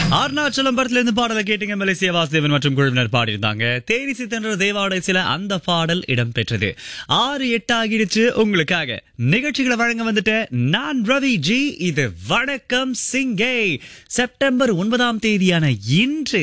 அருணாச்சலம் படத்துல இருந்து பாடலை கேட்டீங்க மலேசிய வாசுதேவன் மற்றும் குழுவினர் பாடியிருந்தாங்க தேனிசி தென்ற தேவாடை சில அந்த பாடல் இடம்பெற்றது ஆறு எட்டு ஆகிடுச்சு உங்களுக்காக நிகழ்ச்சிகளை வழங்க வந்துட்ட நான் ரவி ஜி இது வணக்கம் சிங்கை செப்டம்பர் ஒன்பதாம் தேதியான இன்று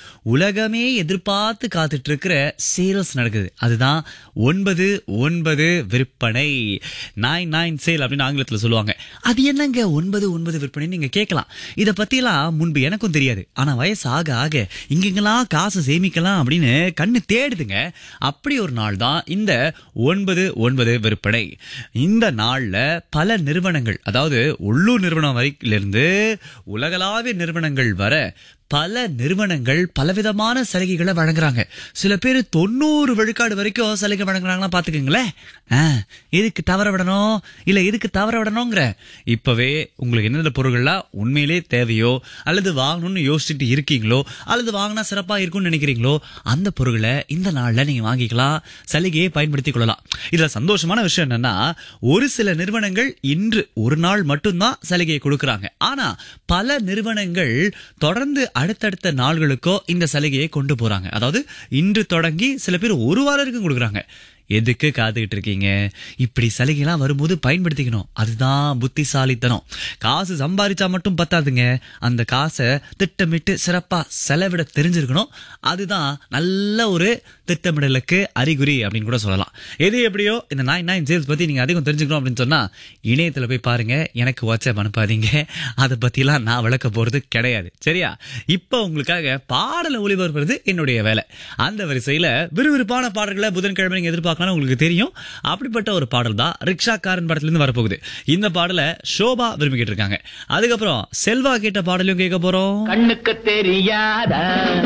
உலகமே எதிர்பார்த்து காத்துட்டு இருக்கிற சேல்ஸ் நடக்குது அதுதான் ஒன்பது ஒன்பது விற்பனை நைன் நைன் சேல் அப்படின்னு ஆங்கிலத்தில் சொல்லுவாங்க அது என்னங்க ஒன்பது ஒன்பது விற்பனை நீங்க கேட்கலாம் இதை பத்தியெல்லாம் முன்பு எனக்கும் தெரியாது ஆனா வயசு ஆக ஆக இங்கெங்கெல்லாம் காசு சேமிக்கலாம் அப்படின்னு கண்ணு தேடுதுங்க அப்படி ஒரு நாள் தான் இந்த ஒன்பது ஒன்பது விற்பனை இந்த நாள்ல பல நிறுவனங்கள் அதாவது உள்ளூர் நிறுவனம் வரையிலிருந்து உலகளாவிய நிறுவனங்கள் வர பல நிறுவனங்கள் பலவிதமான சலுகைகளை வழங்குறாங்க சில பேர் தொண்ணூறு விழுக்காடு வரைக்கும் சலுகை வழங்குறாங்கன்னா பாத்துக்கோங்களேன் ஆ, இதுக்கு தவற விடணும் இல்ல இதுக்கு தவற விடணுங்கிற இப்பவே உங்களுக்கு என்னென்ன பொருள்கள்லாம் உண்மையிலே தேவையோ அல்லது வாங்கணும்னு யோசிச்சுட்டு இருக்கீங்களோ அல்லது வாங்கினா சிறப்பா இருக்கும்னு நினைக்கிறீங்களோ அந்த பொருட்களை இந்த நாள்ல நீங்க வாங்கிக்கலாம் சலுகையை பயன்படுத்திக் கொள்ளலாம் இதுல சந்தோஷமான விஷயம் என்னன்னா ஒரு சில நிறுவனங்கள் இன்று ஒரு நாள் மட்டும்தான் சலுகையை கொடுக்கறாங்க ஆனா பல நிறுவனங்கள் தொடர்ந்து அடுத்தடுத்த நாள்களுக்கோ இந்த சலுகையை கொண்டு போறாங்க அதாவது இன்று தொடங்கி சில பேர் ஒரு வாரம் வரைக்கும் கொடுக்குறாங்க எதுக்கு காத்துக்கிட்டு இருக்கீங்க இப்படி சலுகைலாம் வரும்போது பயன்படுத்திக்கணும் அதுதான் புத்திசாலித்தனம் காசு சம்பாதிச்சா மட்டும் பத்தாதுங்க அந்த காசை திட்டமிட்டு சிறப்பா செலவிட தெரிஞ்சிருக்கணும் அதுதான் நல்ல ஒரு திட்டமிடலுக்கு அறிகுறி அப்படின்னு கூட சொல்லலாம் எது எப்படியோ இந்த நைன் நைன் சேல்ஸ் பத்தி நீங்க அதிகம் தெரிஞ்சுக்கணும் அப்படின்னு சொன்னா இணையத்துல போய் பாருங்க எனக்கு வாட்ஸ்அப் அனுப்பாதீங்க அதை பத்திலாம் நான் விளக்க போறது கிடையாது சரியா இப்போ உங்களுக்காக பாடலை ஒளிபரப்புறது என்னுடைய வேலை அந்த வரிசையில விறுவிறுப்பான பாடல்களை புதன்கிழமை நீங்க எதிர்பார்க்கலாம் உங்களுக்கு தெரியும் அப்படிப்பட்ட ஒரு பாடல் தான் ரிக்ஷாக்காரன் படத்துல இருந்து வரப்போகுது இந்த பாடலை ஷோபா விரும்பிக்கிட்டு இருக்காங்க அதுக்கப்புறம் செல்வா கேட்ட பாடலையும் கேட்க போறோம் கண்ணுக்கு தெரியாதா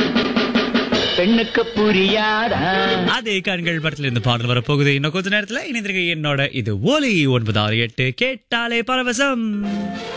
பெண்ணுக்கு புரியாதா அதே கண்கள் படத்துல இருந்து பாடல் வரப்போகுது இன்னும் கொஞ்ச நேரத்துல இணைந்திருக்க என்னோட இது ஒலி ஒன்பது ஆறு எட்டு கேட்டாலே பரவசம்